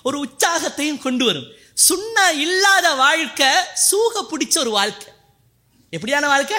ஒரு உற்சாகத்தையும் கொண்டு வரும் சுண்ணா இல்லாத வாழ்க்கை சூக பிடிச்ச ஒரு வாழ்க்கை எப்படியான வாழ்க்கை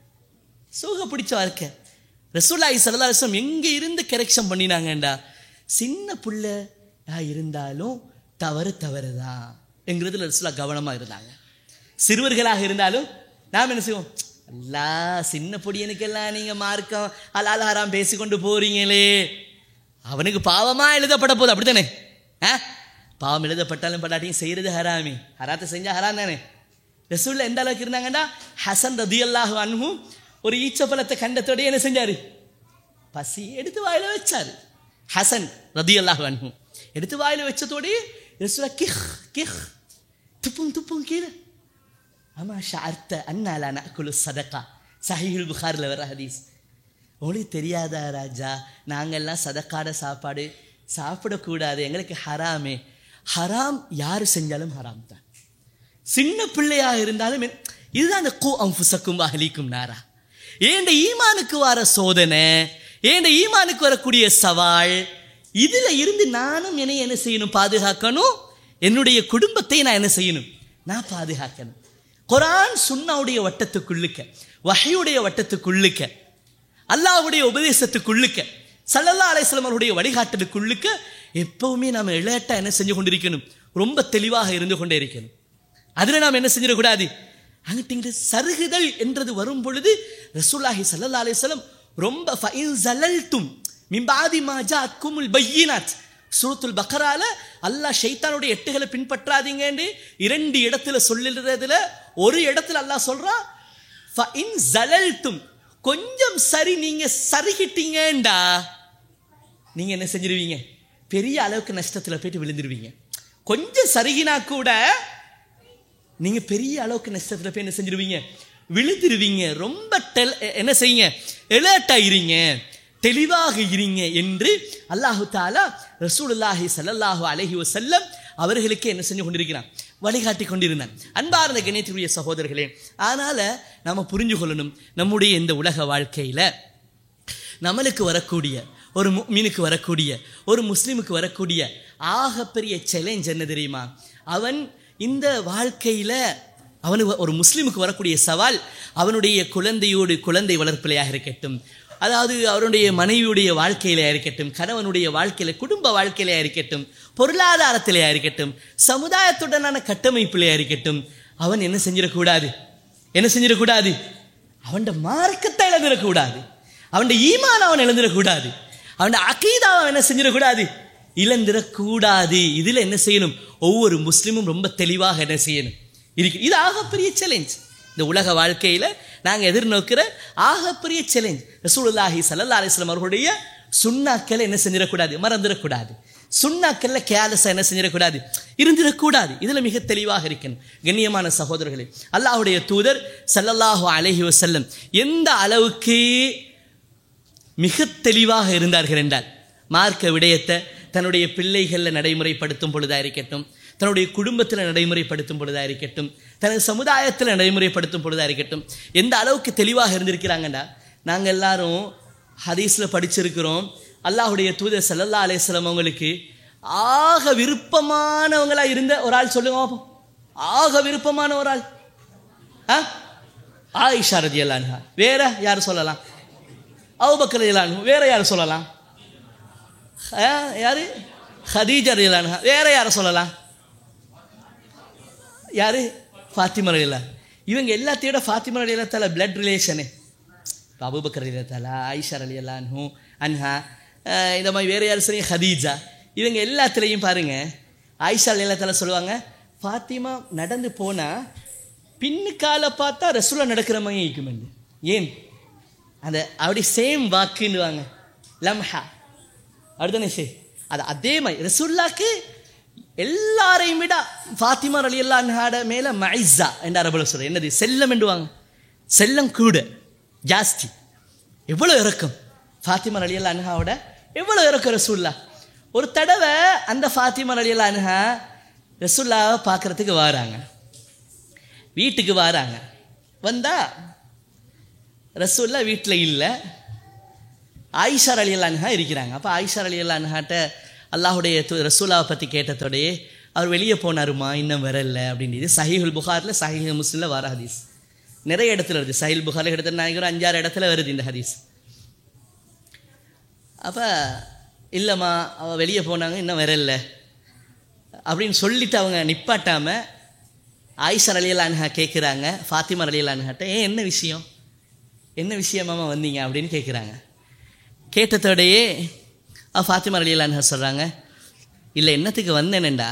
சூக பிடிச்ச வாழ்க்கை ரசூல்லாய் சரதாரசம் எங்க இருந்து கரெக்ஷன் பண்ணினாங்கண்டா சின்ன பிள்ளையா இருந்தாலும் தவறு தவறுதான் என்கிறதுல ரசூலா கவனமா இருந்தாங்க சிறுவர்களாக இருந்தாலும் நாம் என்ன செய்வோம் அல்லா சின்ன பொடியனுக்கெல்லாம் நீங்க மார்க்கம் அலால் ஹராம் பேசிக்கொண்டு போறீங்களே அவனுக்கு பாவமா எழுதப்பட போகுது அப்படித்தானே ஆ பாவம் எழுதப்பட்டாலும் படாட்டியும் செய்யறது ஹராமி ஹராத்தை செஞ்சா ஹராம் தானே ரசூல்ல எந்த அளவுக்கு இருந்தாங்கன்னா ஹசன் ரதி அல்லாஹு அன்ஹும் ஒரு ஈச்சப்பழத்தை கண்டத்தோட என்ன செஞ்சாரு பசி எடுத்து வாயில வச்சாரு ஹசன் ரதி அல்லாஹு அன்ஹும் எடுத்து வாயில வச்சதோடய ரசூலா கிஹ் கிஹ் துப்பும் துப்பும் கீழே ஆமா ஷார்த்த அண்ணாலா நக்குலு சதக்கா சஹீஹுல் புகாரில் வர ஹதீஸ் உங்களுக்கு தெரியாதா ராஜா நாங்கெல்லாம் சதக்காட சாப்பாடு சாப்பிடக்கூடாது எங்களுக்கு ஹராமே ஹராம் யார் செஞ்சாலும் ஹராம் தான் சின்ன பிள்ளையா இருந்தாலும் என்- இதுதான் அந்த கூ அம்புசக்கும் அகலிக்கும் நாரா ஏண்ட ஈமானுக்கு வர சோதனை ஏண்ட ஈமானுக்கு வரக்கூடிய சவால் இதுல இருந்து நானும் என்னை என்ன செய்யணும் பாதுகாக்கணும் என்னுடைய குடும்பத்தை நான் என்ன செய்யணும் நான் பாதுகாக்கணும் குரான் சுன்னாவுடைய வட்டத்துக்குள்ளுக்க வஹையுடைய வட்டத்துக்குள்ளுக்க அல்லாஹ்வுடைய உபதேசத்துக்குள்ளுக்க சல்லல்லா அலைஹிஸ்ஸலாம் அவருடைய வழிகாட்டலுக்குள்ளுக்க எப்பவுமே நாம இளையட்டா என்ன செஞ்சு கொண்டிருக்கணும் ரொம்ப தெளிவாக இருந்து கொண்டே இருக்கணும் அதில் நாம் என்ன செஞ்சிடக்கூடாது அங்கிட்டு சருகுதல் என்றது வரும் பொழுது ரசூலாஹி சல்லல்லா அலைஹிஸ்ஸலாம் ரொம்ப ஃபைன் ஜலல்தும் மிம்பாதி மாஜா அக்குமுல் பையினாத் சூரத்துல் பக்கரால அல்லாஹ் ஷைத்தானுடைய எட்டுகளை பின்பற்றாதீங்கன்னு இரண்டு இடத்துல சொல்லுறதுல ஒரு இடத்துல அல்லாஹ் சொல்றா ஃபைன் ஜலல்தும் கொஞ்சம் சரி நீங்க சருகிட்டீங்கண்டா நீங்க என்ன செஞ்சிருவீங்க பெரிய அளவுக்கு நஷ்டத்துல போயிட்டு விழுந்துருவீங்க கொஞ்சம் சருகினா கூட நீங்க பெரிய அளவுக்கு நஷ்டத்துல போய் என்ன செஞ்சிருவீங்க விழுந்துருவீங்க ரொம்ப டெல் என்ன செய்யுங்க எலர்ட்டா இருங்க தெளிவாக இருங்க என்று அல்லாஹு தாலா ரசூலுல்லாஹி ஸல்லல்லாஹு அலைஹி வஸல்லம் அவர்களுக்கு என்ன செஞ்சு கொண்டிருக்கிறான் வழிகாட்டி கொண்டிருந்தான் அன்பார்ந்த கணேத்தினுடைய சகோதரர்களே அதனால நாம புரிஞ்சு கொள்ளணும் நம்முடைய இந்த உலக வாழ்க்கையில நம்மளுக்கு வரக்கூடிய ஒரு மீனுக்கு வரக்கூடிய ஒரு முஸ்லீமுக்கு வரக்கூடிய ஆகப்பெரிய சேலஞ்ச் என்ன தெரியுமா அவன் இந்த வாழ்க்கையில அவனுக்கு ஒரு முஸ்லீமுக்கு வரக்கூடிய சவால் அவனுடைய குழந்தையோடு குழந்தை வளர்ப்பிலையாக இருக்கட்டும் அதாவது அவருடைய மனைவியுடைய வாழ்க்கையிலையா இருக்கட்டும் கணவனுடைய வாழ்க்கையில குடும்ப வாழ்க்கையிலையா இருக்கட்டும் பொருளாதாரத்திலையா இருக்கட்டும் சமுதாயத்துடனான கட்டமைப்பிலையா இருக்கட்டும் அவன் என்ன செஞ்சிடக்கூடாது என்ன செஞ்சிடக்கூடாது அவன் மார்க்கத்தை இழந்துடக்கூடாது அவன் ஈமான அவன் இழந்துடக்கூடாது அவன் அகீதாவை அவன் என்ன செஞ்சிடக்கூடாது இழந்துடக்கூடாது இதுல என்ன செய்யணும் ஒவ்வொரு முஸ்லிமும் ரொம்ப தெளிவாக என்ன செய்யணும் இருக்கு இது ஆகப்பெரிய சேலஞ்ச் இந்த உலக வாழ்க்கையில நாங்க எதிர்நோக்கிற ஆகப்பெரிய சேலஞ்ச் ரசூலுல்லாஹி ஸல்லல்லாஹு அலைஹி வஸல்லம் அவர்களுடைய சுண்ணாக்களை என்ன செஞ்சிடக்கூடாது மறந்துடக்கூடாது சுண்ணாக்கள்ல கேலஸா என்ன செஞ்சிடக்கூடாது இருந்திடக்கூடாது இதுல மிக தெளிவாக இருக்கணும் கண்ணியமான சகோதரர்களே அல்லாஹ்வுடைய தூதர் ஸல்லல்லாஹு அலைஹி வஸல்லம் எந்த அளவுக்கு மிக தெளிவாக இருந்தார்கள் என்றால் மார்க்க விடயத்தை தன்னுடைய பிள்ளைகளில் நடைமுறைப்படுத்தும் பொழுதா இருக்கட்டும் தன்னுடைய குடும்பத்தில் நடைமுறைப்படுத்தும் பொழுதா இருக்கட்டும் தனது சமுதாயத்தில் நடைமுறைப்படுத்தும் பொழுதா இருக்கட்டும் எந்த அளவுக்கு தெளிவாக இருந்திருக்கிறாங்கன்னா நாங்கள் எல்லாரும் ஹதீஸில் படிச்சிருக்கிறோம் அல்லாஹுடைய தூதர் சல்லல்லா அலையம் அவங்களுக்கு ஆக விருப்பமானவங்களா இருந்த ஒரு ஆள் சொல்லுங்க பாப்போம். ஆக விருப்பமான ஒரு ஆள் ஆ ஆயிஷா ரதி அல்லான்ஹா வேற யார் சொல்லலாம் அவுபக்கர் ரதியல்லான்ஹு வேற யார் சொல்லலாம் ஆ, யாரு ஹதீஜா ரதியல்லான்ஹா வேற யார் சொல்லலாம் யாரு ஃபாத்திமா ரலியல்லா இவங்க எல்லாத்தையோட ஃபாத்திமா ரலியல்லாத்தால பிளட் ரிலேஷனு இப்போ அபுபக்கர் ரலியல்லாத்தால ஆயிஷா ரலியல்லான்ஹு அன்ஹா அஹ் இந்த மாதிரி வேற யார் சொல்லி ஹதீஜா இவங்க எல்லாத்துலேயும் பாருங்க ஆயிஷா ரலியல்லாத்தால சொல்லுவாங்க ஃபாத்திமா நடந்து போனா பின்னுக்கால பார்த்தா ரசூலா நடக்கிற மாதிரி இருக்குமெண்டு ஏன் அந்த அப்படி சேம் வாக்குன்னுவாங்க லம்ஹா அப்படிதானே சே அது அதே மாதிரி ரசுல்லாக்கு எல்லாரையும் விட ஃபாத்திமா அலி அல்லாஹாட மேல மைஸா என்ற அரபுல சொல்ற என்னது செல்லம் என்றுவாங்க செல்லம் கூட ஜாஸ்தி எவ்வளோ இறக்கம் ஃபாத்திமா அலி அல்லா அன்ஹாவோட எவ்வளோ இறக்கம் ரசூல்லா ஒரு தடவை அந்த ஃபாத்திமா அலி அல்லா அன்ஹா ரசூல்லாவை பார்க்கறதுக்கு வராங்க வீட்டுக்கு வராங்க வந்தா ரசூல்லா வீட்டில் இல்லை ஆயிஷா அலி அல்லான்ஹா இருக்கிறாங்க அப்போ ஆயிஷா அலி அல்லான்ஹாட்ட அல்லாஹுடைய து ரசூலாவை பற்றி கேட்டதோடயே அவர் வெளியே போனாருமா இன்னும் வரல அப்படின்னு சஹீஹுல் புகாரில் சஹீஹ் முஸ்லிமில் வர ஹதீஸ் நிறைய இடத்துல வருது சஹீல் புகாரில் கிட்டத்தட்ட நான் ஒரு அஞ்சாறு இடத்துல வருது இந்த ஹதீஸ் அப்போ இல்லைம்மா அவள் வெளியே போனாங்க இன்னும் வரல அப்படின்னு சொல்லிட்டு அவங்க நிப்பாட்டாமல் ஆயிஷர் அலியலான்ஹா கேட்குறாங்க ஃபாத்திமா அலியலான்ஹாட்ட ஏன் என்ன விஷயம் என்ன விஷயமாமா வந்தீங்க அப்படின்னு கேட்குறாங்க கேட்டதோடையே அவ ஃபாத்திமா அலியலான்ஹா சொல்கிறாங்க இல்லை என்னத்துக்கு வந்தேனேண்டா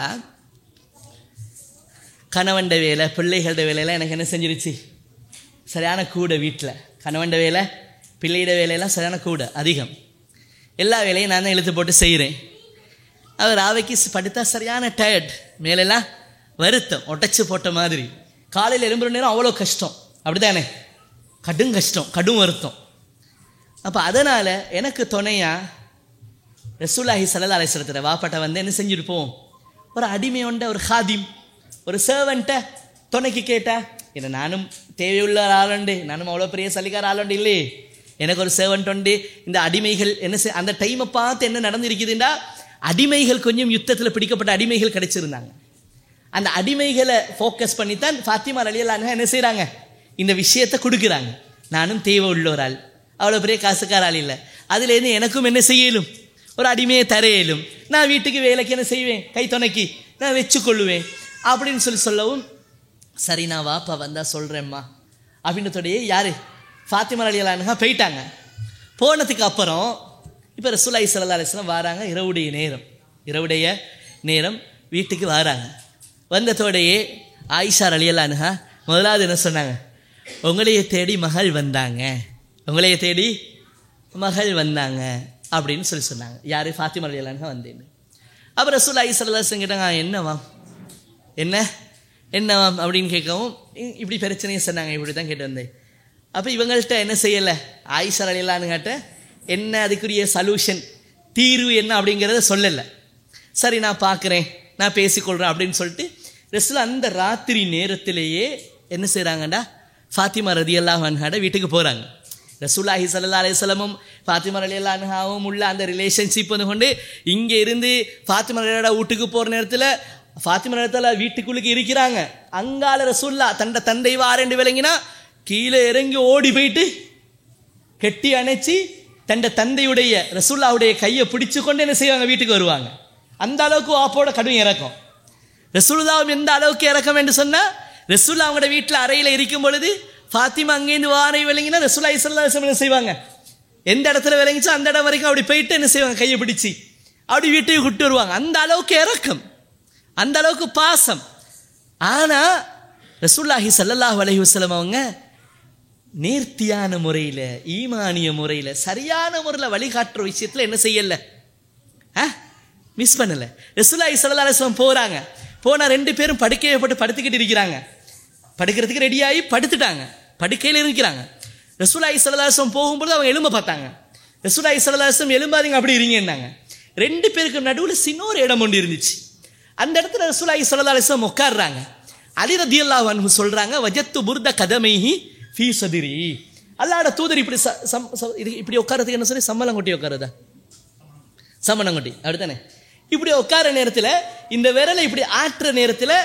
கணவன்ட வேலை பிள்ளைகளோட வேலையெல்லாம் எனக்கு என்ன செஞ்சிருச்சு சரியான கூட வீட்டில் கணவன்ட வேலை பிள்ளையிட வேலையெல்லாம் சரியான கூட அதிகம் எல்லா வேலையும் நான் தான் இழுத்து போட்டு செய்கிறேன் அவர் ராவைக்கு படுத்தா சரியான டயர்ட் மேலெல்லாம் வருத்தம் ஒட்டச்சு போட்ட மாதிரி காலையில் எழும்புற நேரம் அவ்வளோ கஷ்டம் அப்படிதானே கடும் கஷ்டம் கடும் வருத்தம் அப்போ அதனால் எனக்கு துணையா ரசூலாஹி சல்லா அலிஸ்லத்தில் வாப்பாட்ட வந்து என்ன செஞ்சுருப்போம் ஒரு அடிமையோண்ட ஒரு ஹாதிம் ஒரு சர்வன்ட்டை துணைக்கு கேட்டா என்ன நானும் தேவையுள்ள ஆளுண்டு நானும் அவ்வளோ பெரிய சலிக்கார ஆளுண்டு இல்லையே எனக்கு ஒரு சர்வன்ட் உண்டு இந்த அடிமைகள் என்ன செய் அந்த டைமை பார்த்து என்ன நடந்திருக்குதுண்டா அடிமைகள் கொஞ்சம் யுத்தத்தில் பிடிக்கப்பட்ட அடிமைகள் கிடைச்சிருந்தாங்க அந்த அடிமைகளை ஃபோக்கஸ் பண்ணி தான் ஃபாத்திமா அலியல்லாங்க என்ன செய்கிறாங்க இந்த விஷயத்தை கொடுக்குறாங்க நானும் தேவை உள்ள ஒரு ஆள் அவ்வளோ பெரிய காசுக்கார ஆள் இல்லை அதுலேருந்து எனக்கும் என்ன செய்யலும் ஒரு அடிமையை தர இயலும் நான் வீட்டுக்கு வேலைக்கு என்ன செய்வேன் கை துணைக்கி நான் வச்சுக்கொள்ளுவேன் அப்படின்னு சொல்லி சொல்லவும் சரி நான் வாப்பா வந்தால் சொல்கிறேம்மா அப்படின்றதோடையே யார் ஃபாத்திமா அலியலானுங்க போயிட்டாங்க போனதுக்கு அப்புறம் இப்போ ரசூலாய் சல்லா அலிஸ்லாம் வராங்க இரவுடைய நேரம் இரவுடைய நேரம் வீட்டுக்கு வராங்க வந்ததோடையே ஆயிஷா அலியலானுங்க முதலாவது என்ன சொன்னாங்க உங்களைய தேடி மகள் வந்தாங்க உங்களைய தேடி மகள் வந்தாங்க அப்படின்னு சொல்லி சொன்னாங்க யார் ஃபாத்திமா அலியலானுங்க வந்தேன்னு அப்புறம் ரசூலாய் சல்லா கேட்டாங்க என்னவா என்ன என்னவாம் அப்படின்னு கேட்கவும் இ- இப்படி பிரச்சனையை சொன்னாங்க இப்படி தான் கேட்டு வந்தேன் அப்போ இவங்கள்ட்ட என்ன செய்யலை ஆயிஷா அலிலான்னு கேட்ட என்ன அதுக்குரிய சல்யூஷன் தீர்வு என்ன அப்படிங்கிறத சொல்லலை சரி நான் பார்க்குறேன் நான் பேசிக்கொள்கிறேன் அப்படின்னு சொல்லிட்டு ரெஸ்டில் அந்த ராத்திரி நேரத்திலேயே என்ன செய்கிறாங்கடா ஃபாத்திமா ரதி அல்லாஹாட வீட்டுக்கு போகிறாங்க ரசூலாஹி சல்லா அலிஸ்லமும் ஃபாத்திமா அலி அல்லாஹாவும் உள்ள அந்த ரிலேஷன்ஷிப் வந்து கொண்டு இங்கே இருந்து ஃபாத்திமா அலியோட வீட்டுக்கு போகிற நேரத்தில் ஃபாத்திமா நேரத்தில் வீட்டுக்குள்ளுக்கு இருக்கிறாங்க அங்கால ரசூல்லா தண்ட தந்தை வாரேண்டு விளங்கினா கீழே இறங்கி ஓடி போயிட்டு கெட்டி அணைச்சி தண்ட தந்தையுடைய ரசூல்லாவுடைய கையை பிடிச்சு கொண்டு என்ன செய்வாங்க வீட்டுக்கு வருவாங்க அந்த அளவுக்கு வாப்போட கடும் இறக்கம் ரசூலுல்லாவும் எந்த அளவுக்கு இறக்கம் என்று சொன்னால் ரசூல்லா அவங்களோட வீட்டில் அறையில் இருக்கும் பொழுது ஃபாத்திமா அங்கேருந்து வாரை விளங்கினா ரசூல்லா இஸ்லா என்ன செய்வாங்க எந்த இடத்துல விளங்கிச்சோ அந்த இடம் வரைக்கும் அப்படி போயிட்டு என்ன செய்வாங்க கையை பிடிச்சி அப்படி வீட்டுக்கு கூட்டு வருவாங்க அந்த அளவுக்கு இறக்கம் அந்த அளவுக்கு பாசம் ஆனால் ரசூல்லாஹி ஸல்லல்லாஹு அலைஹி வஸல்லம் அவங்க நேர்த்தியான முறையில் ஈமானிய முறையில் சரியான முறையில் வழிகாட்டுற விஷயத்தில் என்ன செய்யலை ஆ மிஸ் பண்ணலை ரசூலாஹி ஸல்லல்லாஹு அலைஹி வஸல்லம் போகிறாங்க போனால் ரெண்டு பேரும் படுக்கையை போட்டு படுத்துக்கிட்டு இருக்கிறாங்க படுக்கிறதுக்கு ரெடியாகி படுத்துட்டாங்க படுக்கையில் இருக்கிறாங்க ரசூலாஹி ஸல்லல்லாஹு அலைஹி வஸல்லம் போகும்போது அவங்க எலும்ப பார்த்தாங்க ரசூலாஹி ஸல்லல்லாஹு அலைஹி வஸல்லம் எலும்பாதீங்க அப்படி இருங்கன்னாங்க ரெண்டு பேருக்கு நடுவில் சின்ன ஒரு இடம் ஒன்று இருந்துச்சு அந்த இடத்துல ரசூலாஹி ஸல்லல்லாஹு அலைஹி வஸல்லம் உட்கார்றாங்க அலி ரதியல்லாஹு அன்ஹு சொல்றாங்க வஜத்து புர்த கதமைஹி ஃபீ சதிரி அல்லாஹ்வோட தூதர் இப்படி ச- சம்- ச- இது இப்படி உட்காரத்துக்கு என்ன சொல்லி சம்மலம் கொட்டி உட்காருதா சமணங்குட்டி அப்படித்தானே இப்படி உட்கார நேரத்தில் இந்த விரலை இப்படி ஆட்டுற நேரத்தில்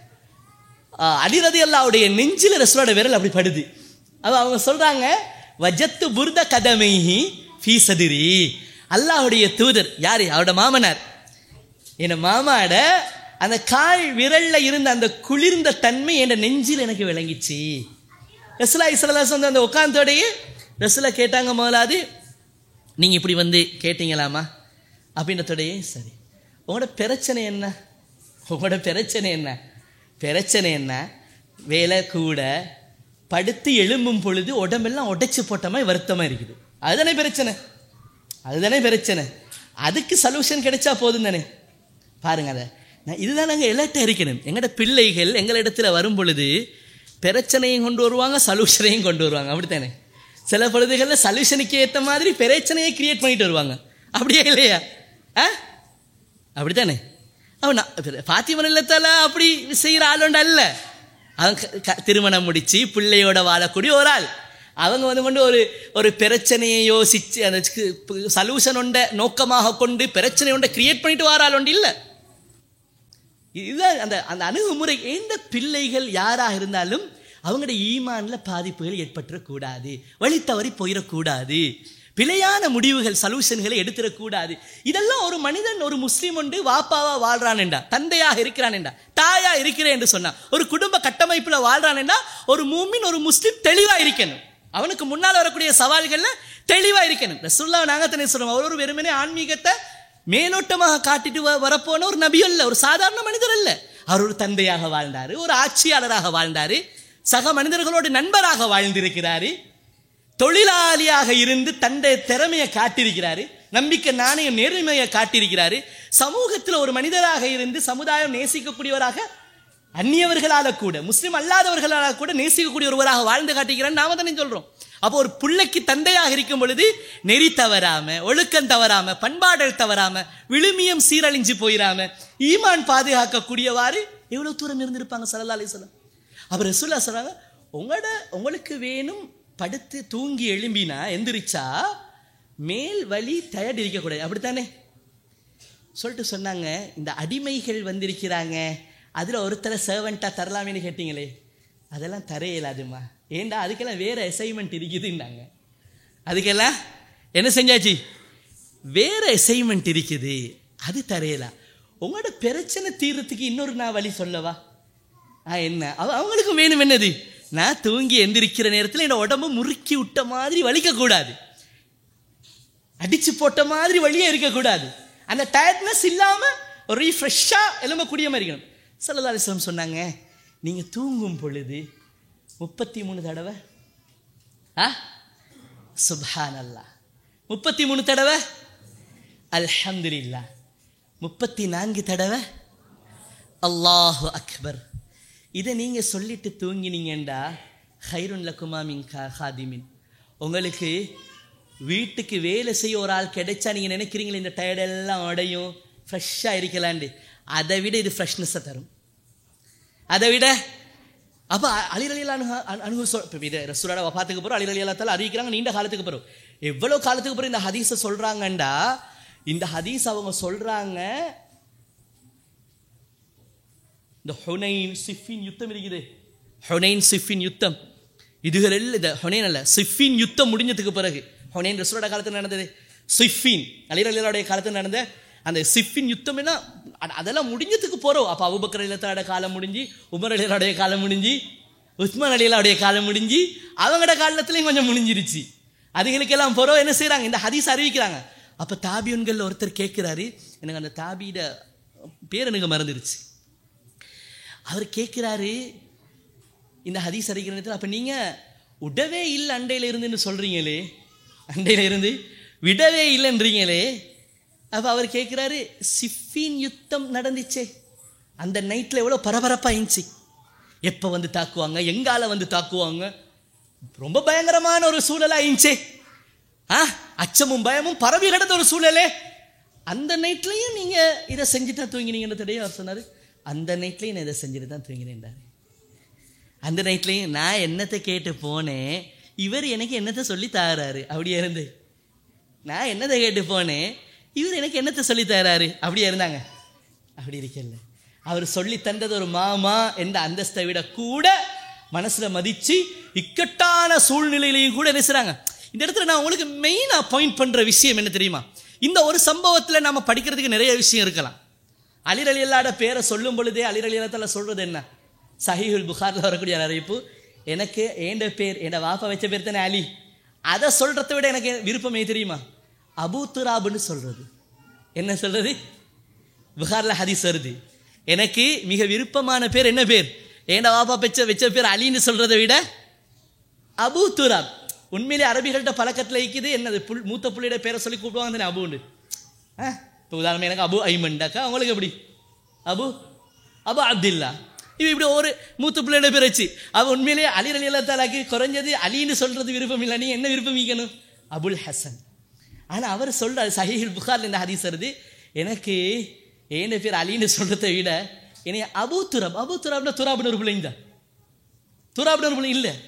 அலிரதி அல்லாவுடைய நெஞ்சில் ரசூலோட விரல் அப்படி படுது அது அவங்க சொல்றாங்க வஜத்து புர்த கதமைஹி ஃபீ சதிரி அல்லாஹ்வுடைய தூதர் யாரு அவரோட மாமனார் என் மாமாட அந்த கால் விரல்ல இருந்த அந்த குளிர்ந்த தன்மை என் நெஞ்சில் எனக்கு விளங்கிச்சு ரசுலா இஸ்லாஸ் வந்து அந்த உட்காந்தோடையே ரசுலா கேட்டாங்க முதலாவது நீங்கள் இப்படி வந்து கேட்டீங்களாமா அப்படின்றதோடையே சரி உங்களோட பிரச்சனை என்ன உங்களோட பிரச்சனை என்ன பிரச்சனை என்ன வேலை கூட படுத்து எழும்பும் பொழுது உடம்பெல்லாம் உடைச்சு போட்ட மாதிரி வருத்தமாக இருக்குது அதுதானே பிரச்சனை அதுதானே பிரச்சனை அதுக்கு சொல்யூஷன் கிடைச்சா போதும் தானே பாருங்க அதை நான் இதுதான் நாங்கள் எலர்ட்டாக இருக்கணும் எங்களோட பிள்ளைகள் எங்களிடத்தில் வரும் பொழுது பிரச்சனையும் கொண்டு வருவாங்க சொல்யூஷனையும் கொண்டு வருவாங்க அப்படித்தானே சில பொழுதுகளில் சொல்யூஷனுக்கு ஏற்ற மாதிரி பிரச்சனையை கிரியேட் பண்ணிட்டு வருவாங்க அப்படியே இல்லையா ஆ அப்படித்தானே அவன் நான் பாத்திமன் இல்லத்தால அப்படி செய்கிற ஆள் ஒன்று அல்ல அவன் க- க- திருமணம் முடிச்சு பிள்ளையோட வாழக்கூடிய ஒரு ஆள் அவங்க வந்து கொண்டு ஒரு ஒரு பிரச்சனையை யோசிச்சு அந்த சல்யூஷன் ஒன்றை நோக்கமாக கொண்டு பிரச்சனை ஒன்றை கிரியேட் பண்ணிட்டு வாரால் ஒன்று இல்லை இதுதான் அந்த அந்த அணுகுமுறை எந்த பிள்ளைகள் யாராக இருந்தாலும் அவங்களுடைய ஈமான்ல பாதிப்புகள் ஏற்பட்டுறக்கூடாது வழி தவறி போயிடக்கூடாது பிழையான முடிவுகள் சல்யூஷன்களை எடுத்துடக்கூடாது இதெல்லாம் ஒரு மனிதன் ஒரு முஸ்லீம் உண்டு வாப்பாவா வாழ்றான் என்றா தந்தையாக இருக்கிறான் என்றா தாயா இருக்கிறேன் என்று சொன்னா ஒரு குடும்ப கட்டமைப்புல வாழ்றான் என்றா ஒரு மூமின் ஒரு முஸ்லீம் தெளிவா இருக்கணும் அவனுக்கு முன்னால் வரக்கூடிய சவால்கள்ல தெளிவா இருக்கணும் ரசுல்லா நாங்க சொல்றோம் அவர் ஒரு வெறுமனே ஆன்மீகத்தை மேலோட்டமாக காட்டிட்டு வ- வரப்போன ஒரு நபி அல்ல ஒரு சாதாரண மனிதர் அல்ல அவர் ஒரு தந்தையாக வாழ்ந்தாரு ஒரு ஆட்சியாளராக வாழ்ந்தாரு சக மனிதர்களோடு நண்பராக வாழ்ந்திருக்கிறாரு தொழிலாளியாக இருந்து தன்னுடைய திறமையை காட்டியிருக்கிறாரு நம்பிக்கை நாணயம் நேர்மையை காட்டியிருக்கிறாரு சமூகத்தில் ஒரு மனிதராக இருந்து சமுதாயம் நேசிக்கக்கூடியவராக அந்நியவர்களால கூட முஸ்லிம் அல்லாதவர்களால கூட நேசிக்கக்கூடிய ஒருவராக வாழ்ந்து காட்டுகிறார் நாம தானே சொல்றோம் அப்போ ஒரு பிள்ளைக்கு தந்தையாக இருக்கும் பொழுது நெறி தவறாம ஒழுக்கம் தவறாம பண்பாடல் தவறாம விழுமியம் சீரழிஞ்சு போயிடாம ஈமான் பாதுகாக்கக்கூடியவாறு எவ்வளவு தூரம் இருந்திருப்பாங்க சல்லா அலிஸ்லாம் அப்ப ரசூல்லா சொல்றாங்க உங்களோட உங்களுக்கு வேணும் படுத்து தூங்கி எழும்பினா எந்திரிச்சா மேல் வலி டயர்ட் இருக்கக்கூடாது அப்படித்தானே சொல்லிட்டு சொன்னாங்க இந்த அடிமைகள் வந்திருக்கிறாங்க அதில் ஒருத்தரை சர்வெண்ட்டாக தரலாமேன்னு கேட்டீங்களே அதெல்லாம் தர இயலாதுமா ஏண்டா அதுக்கெல்லாம் வேற அசைன்மெண்ட் இருக்குதுன்னாங்க அதுக்கெல்லாம் என்ன செஞ்சாச்சு வேற அசைன்மெண்ட் இருக்குது அது தரையலாம் உங்களோட பிரச்சனை தீர்றதுக்கு இன்னொரு நான் வழி சொல்லவா ஆ என்ன அவ அவங்களுக்கும் வேணும் என்னது நான் தூங்கி எந்திரிக்கிற நேரத்தில் என்னோட உடம்பு முறுக்கி விட்ட மாதிரி வலிக்கக்கூடாது அடிச்சு போட்ட மாதிரி வழியே இருக்கக்கூடாது அந்த டயர்ட்னஸ் இல்லாம ஒரு ரீஃப்ரெஷ்ஷா எலும்பக்கூடிய மாதிரி இருக்கணும் சல்லா அலிஸ்லாம் சொன்னாங்க நீங்க தூங்கும் பொழுது முப்பத்தி மூணு தடவை ஆ சுப்ஹான் அல்லாஹ் முப்பத்தி மூணு தடவை அல்ஹம்துலில்லாஹ் முப்பத்தி நான்கு தடவை அல்லாஹு அக்பர் இதை நீங்க சொல்லிட்டு தூங்கினீங்கண்டா ஹைருன் லக்குமா மின் கா- ஹாதிமின் உங்களுக்கு வீட்டுக்கு வேலை செய்ய ஒரு ஆள் கிடைச்சா நீங்க நினைக்கிறீங்களே இந்த டயர்டெல்லாம் உடையும் ஃப்ரெஷ்ஷாக இருக்கலாண்டு அதை விட இது ஃப்ரெஷ்னஸை தரும் அதை விட அப்போ அலிரலியல் அணுக அணுகு சொல் இப்போ இது ரசூலோட வபாத்துக்கு போகிறோம் அலிரலியலாத்தால் அறிவிக்கிறாங்க நீண்ட காலத்துக்கு போகிறோம் எவ்வளோ காலத்துக்கு போகிறோம் இந்த ஹதீஸை சொல்கிறாங்கண்டா இந்த ஹதீஸ் அவங்க சொல்கிறாங்க இந்த ஹுனைன் சிஃபின் யுத்தம் இருக்குது ஹுனைன் சிஃபின் யுத்தம் இதுகள் எல்லாம் இந்த ஹுனைன் அல்ல சிஃபின் யுத்தம் முடிஞ்சதுக்கு பிறகு ஹுனைன் ரசூலோட காலத்தில் நடந்தது சிஃபின் அலிரலியலுடைய காலத்தில் நடந்த அந்த சிஃபின் யுத்தம் என்ன அ- அதெல்லாம் முடிஞ்சதுக்கு போகிறோம் அப்போ அபுபக்கர் அலிலத்தோட காலம் முடிஞ்சு உமர் அலியலுடைய காலம் முடிஞ்சு உஸ்மான் அலியலாவுடைய காலம் முடிஞ்சு அவங்களோட காலத்துலையும் கொஞ்சம் முடிஞ்சிருச்சு அதுகளுக்கெல்லாம் போகிறோம் என்ன செய்கிறாங்க இந்த ஹதீஸ் அறிவிக்கிறாங்க அப்போ தாபியன்கள் ஒருத்தர் கேட்குறாரு எனக்கு அந்த தாபியோட பேர் எனக்கு மறந்துடுச்சு அவர் கேட்குறாரு இந்த ஹதீஸ் அறிக்கிற நேரத்தில் அப்போ நீங்கள் விடவே இல்லை அண்டையில் இருந்துன்னு சொல்கிறீங்களே அண்டையில் இருந்து விடவே இல்லைன்றீங்களே அப்போ அவர் கேட்குறாரு சிஃபின் யுத்தம் நடந்துச்சே அந்த நைட்டில் எவ்வளோ பரபரப்பாக இருந்துச்சு எப்போ வந்து தாக்குவாங்க எங்கால வந்து தாக்குவாங்க ரொம்ப பயங்கரமான ஒரு சூழலாக இருந்துச்சே ஆ அச்சமும் பயமும் பரவி கிடந்த ஒரு சூழலே அந்த நைட்லையும் நீங்கள் இதை செஞ்சுட்டு தான் தூங்கினீங்கன்னு தெரியும் அவர் சொன்னார் அந்த நைட்லையும் நான் இதை செஞ்சுட்டு தான் தூங்கினேன்டாரு அந்த நைட்லையும் நான் என்னத்தை கேட்டு போனேன் இவர் எனக்கு என்னத்தை சொல்லி தாராரு அப்படியே இருந்து நான் என்னத்தை கேட்டு போனேன் இவர் எனக்கு என்னத்தை சொல்லி தராரு அப்படியே இருந்தாங்க அப்படி இருக்கல அவர் சொல்லி தந்தது ஒரு மாமா என்ற அந்தஸ்தை விட கூட மனசுல மதிச்சு இக்கட்டான சூழ்நிலையிலையும் கூட என்ன செய்றாங்க இந்த இடத்துல நான் உங்களுக்கு மெயினாக பாயிண்ட் பண்ற விஷயம் என்ன தெரியுமா இந்த ஒரு சம்பவத்தில் நம்ம படிக்கிறதுக்கு நிறைய விஷயம் இருக்கலாம் அலிர் அலி அல்லாட பேரை சொல்லும் பொழுதே அலிர் அலி அல்லாத்தால சொல்றது என்ன சஹீஹுல் புகாரில் வரக்கூடிய அறிவிப்பு எனக்கு ஏண்ட பேர் என் வாப்பா வச்ச பேர் தானே அலி அதை சொல்றதை விட எனக்கு விருப்பமே தெரியுமா அபூ துராபுன்னு சொல்றது என்ன சொல்றது புகாரில் ஹதீஸ் வருது எனக்கு மிக விருப்பமான பேர் என்ன பேர் ஏண்ட வாப்பா வச்ச வச்ச பேர் அலின்னு சொல்றதை விட அபூ துராப் உண்மையிலே அரபிகள்கிட்ட பழக்கத்தில் இருக்குது என்னது புல் மூத்த புள்ளியோட பேரை சொல்லி கூப்பிடுவாங்க தானே அபுன்னு ஆ இப்போ உதாரணம் எனக்கு அபு ஐமண்டாக்கா அவங்களுக்கு எப்படி அபு அபு அப்துல்லா இவன் இப்படி ஒரு மூத்த பிள்ளையோட பேர் வச்சு அவன் உண்மையிலேயே அலி அலி அல்லா தாலாக்கு குறைஞ்சது அலின்னு சொல்றது விருப்பம் இல்லை நீ என்ன விருப்பம் வைக்கணும் அபுல் ஹசன் ஆனால் அவர் சொல்றாரு சஹீஹுல் புகார்ல இந்த ஹதீஸ் வருது எனக்கு ஏன பேர் அலின்னு சொல்றதை விட என்னை அபு துராப் அபு துராப்னா துராப்னு ஒரு பிள்ளைங்க தான் துராப்னு ஒரு பிள்ளை இல்லை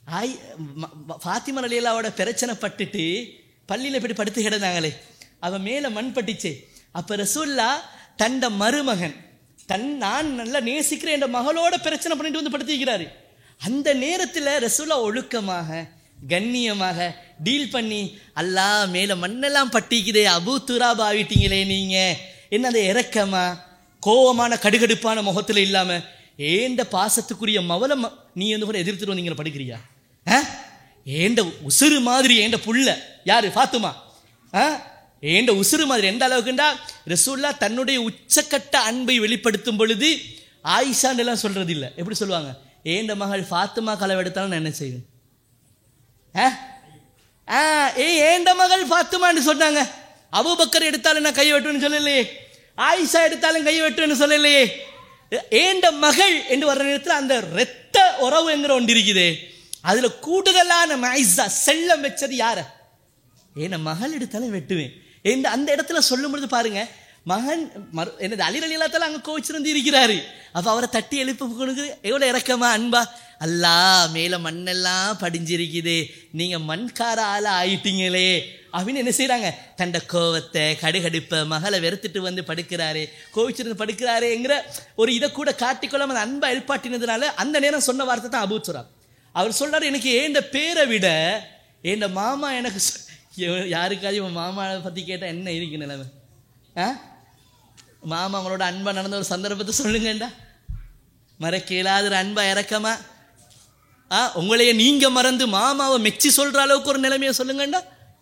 ஆய் ம- ம- ஃபாத்திமா அலியலாவோட பிரச்சனை பட்டுட்டு பள்ளியில் போய் படுத்து கிடந்தாங்களே அவன் மேலே மண் பட்டுச்சு அப்போ ரசூல்லா தண்ட மருமகன் தன் நான் நல்லா நேசிக்கிறேன் என்ற மகளோட பிரச்சனை பண்ணிட்டு வந்து படுத்திக்கிறாரு அந்த நேரத்தில் ரசூல்லா ஒழுக்கமாக கண்ணியமாக டீல் பண்ணி அல்லா மேலே மண்ணெல்லாம் பட்டிக்குதே அபு துராப் ஆகிட்டீங்களே நீங்கள் என்ன அந்த இறக்கமா கோவமான கடுகடுப்பான முகத்தில் இல்லாமல் ஏண்ட பாசத்துக்குரிய மவல ம- நீ வந்து கூட எதிர்த்துட்டு வந்தீங்க படுக்கிறியா ஆ ஏண்ட உசுறு மாதிரி ஏண்ட புள்ள யாரு ஃபாத்துமா ஆ ஏண்ட உசுறு மாதிரி எந்த அளவுக்குண்டா ரசூல்லா தன்னுடைய உச்சக்கட்ட அன்பை வெளிப்படுத்தும் பொழுது ஆயிஷான்னு எல்லாம் சொல்றது இல்ல எப்படி சொல்லுவாங்க ஏண்ட மகள் ஃபாத்துமா களவெடுத்தாலும் நான் என்ன செய்வேன் ஆ? ஆ ஏ ஏண்ட மகள் ஃபாத்துமான்னு சொன்னாங்க அபூபக்கர் எடுத்தாலும் நான் கை வெட்டுவேன்னு சொல்லலையே ஆயிஷா எடுத்தாலும் கை வெட்டுவேன்னு சொல்லலையே ஏ- ஏண்ட மகள் என்று வர்ற நேரத்தில் அந்த இரத்த உறவு என்கிற ஒன்று இருக்குதே அதுல கூடுதலான மைசா செல்லம் வச்சது யார ஏன்னா மகள் எடுத்தாலும் வெட்டுவேன் இந்த அந்த இடத்துல சொல்லும் பொழுது பாருங்க மகன் மறு என்னது அலிர் அலி அல்லாத்தால அங்கே கோவிச்சிருந்து இருக்கிறாரு அப்போ அவரை தட்டி எழுப்ப கொடுக்குது எவ்வளோ இறக்கமா அன்பா அல்லா மேலே மண்ணெல்லாம் படிஞ்சிருக்குது நீங்கள் மண்கார ஆளா ஆயிட்டீங்களே அப்படின்னு என்ன செய்கிறாங்க தண்ட கோவத்தை கடுகடுப்பை மகளை வெறுத்துட்டு வந்து படுக்கிறாரு கோவிச்சிருந்து படுக்கிறாரேங்கிற ஒரு இதை கூட காட்டிக்கொள்ளாம அந்த அன்பை எழுப்பாட்டினதுனால அந்த நேரம் சொன்ன வார்த்தை தான் அபூச்சுரா அவர் சொல்றாரு எனக்கு ஏண்ட பேரை விட ஏண்ட மாமா எனக்கு சொ- எவ- யாருக்காவது இவன் மாமாவை பற்றி கேட்டால் என்ன இருக்கு நிலைமை ஆ மாமா அவங்களோட அன்பா நடந்த ஒரு சந்தர்ப்பத்தை சொல்லுங்கண்டா மறக்க இயலாத ஒரு அன்பா இறக்கமா ஆ உங்களையே நீங்க மறந்து மாமாவை மெச்சி சொல்ற அளவுக்கு ஒரு நிலைமையை சொல்லுங்கண்டா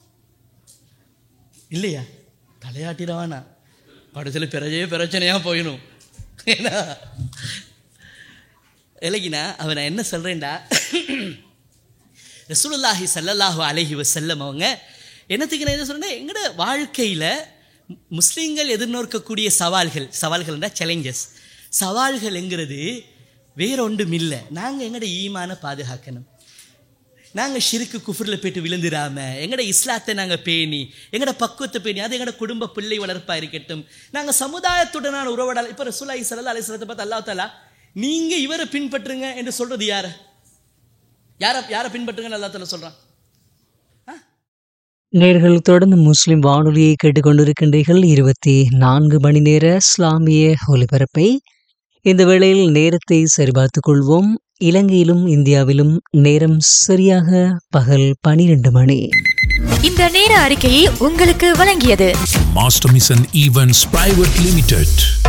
இல்லையா தலையாட்டிடவானா கடைசியில் பிறஜே பிரச்சனையா போயிடும் ஏன்னா இலகினா அவன் நான் என்ன சொல்றேன்டா ரசூலுல்லாஹி ஸல்லல்லாஹு அலைஹி வஸல்லம் அவங்க என்னத்துக்கு நான் என்ன சொல்றேன்னா எங்களோட வாழ்க்கையில் முஸ்லீம்கள் எதிர்நோக்கக்கூடிய சவால்கள் சவால்கள்னா சேலஞ்சஸ் சவால்கள்ங்கிறது வேற ஒன்றும் இல்லை நாங்கள் எங்களோட ஈமான பாதுகாக்கணும் நாங்கள் ஷிருக்கு குஃபுரில் போயிட்டு விழுந்துடாம எங்களோட இஸ்லாத்தை நாங்கள் பேணி எங்களோட பக்குவத்தை பேணி அது எங்களோட குடும்ப பிள்ளை வளர்ப்பாக இருக்கட்டும் நாங்கள் சமுதாயத்துடனான உறவடால் இப்போ ரசூலாய் சல்லா அலிஸ்லத்தை பார்த்து அல்லா தாலா நீங்கள் இவரை பின்பற்றுங்க என்று சொல்கிறது யாரை யாரை யாரை பின்பற்றுங்கன்னு அல்லா தாலா சொல்கிறான் நேர்கள் தொடர்ந்து முஸ்லிம் வானொலியை கேட்டுக்கொண்டிருக்கின்றீர்கள் இருபத்தி நான்கு மணி நேர இஸ்லாமிய ஒலிபரப்பை இந்த வேளையில் நேரத்தை சரிபார்த்துக் கொள்வோம் இலங்கையிலும் இந்தியாவிலும் நேரம் சரியாக பகல் பனிரெண்டு மணி இந்த நேர அறிக்கையை உங்களுக்கு வழங்கியது Master Mission Events Private Limited.